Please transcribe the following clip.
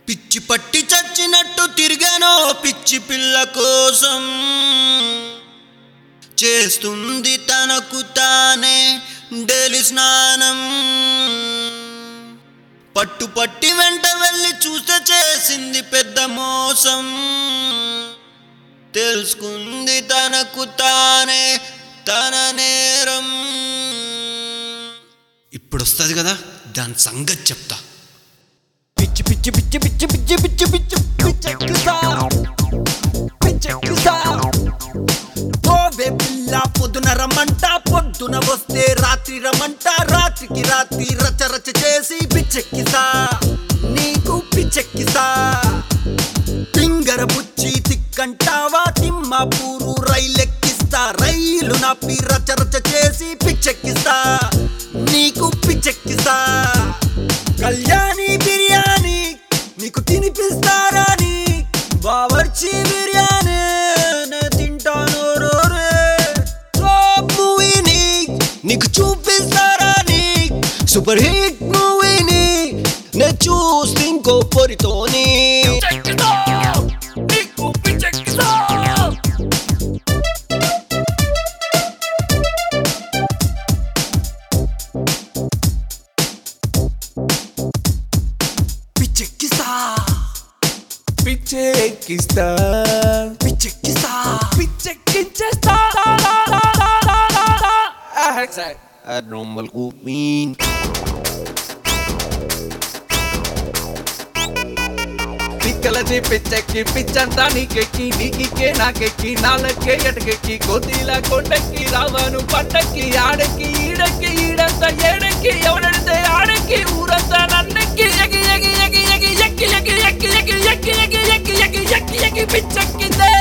పిచ్చి పట్టి చచ్చినట్టు తిరిగానో పిచ్చి పిల్ల కోసం చేస్తుంది తనకు తానే డైలీ స్నానం పట్టు పట్టి వెంట వెళ్ళి చూస్తే చేసింది పెద్ద మోసం తెలుసుకుంది తనకు తానే తన నేరం ఇప్పుడు వస్తుంది కదా దాని సంగతి చెప్తా పిచ్చి పిచ్చి పిచ్చి పిచ్చి పిచ్చి పిచ్చి పిచ్చి పిచ్చెక్కుతా పిచ్చెక్కుతా పోవే పిల్ల పొద్దున రమ్మంట పొద్దున వస్తే రాత్రి రమ్మంట రాత్రికి రాత్రి రచ రచ చేసి పిచ్చెక్కిస్తా నీకు పిచ్చెక్కిస్తా పింగర బుచ్చి తిక్కంటావా తిమ్మాపూరు రైలెక్కిస్తా రైలు నాపి రచ రచ చేసి పిచ్చెక్కిస్తా నీకు పిచ్చెక్కిస్తా కళ్యాణి బిర్యానీ నీకు తినిపిస్తారని బావర్చి బిర్యానీ నే తింటాను రోరే టాప్ మూవీని నీకు చూపిస్తారని సూపర్ హిట్ మూవీని నే చూస్తే ఇంకో పొరితోని పిచ్చెక్కిస్తా పిచ్చెక్కిస్తా పిచ్చెక్కిస్తా పిచ్చెక్కించేస్తా normal mean పిక్కలచి పిచ్చెక్కి పిచ్చంతా నీకెక్కి నీకికే నాకెక్కి నాలకే ఎటకెక్కి కొద్దిలా కొండెక్కి రావాను పండక్కి ఆడెక్కి ఈడెక్కి ఈడంతా ఏడెక్కి ఎవడెడితే ఆడెక్కి ఊరంతా నన్నెక్కి ఎగి ఎగి ఎగి ఎగి ఎక్కి ఎగి ఎక్కి ఎక్కి ఎక్కి ఎక్కి ఎక్కి ఎక్కి ఎక్కి ఎక్కి పిచ్చెక్కితే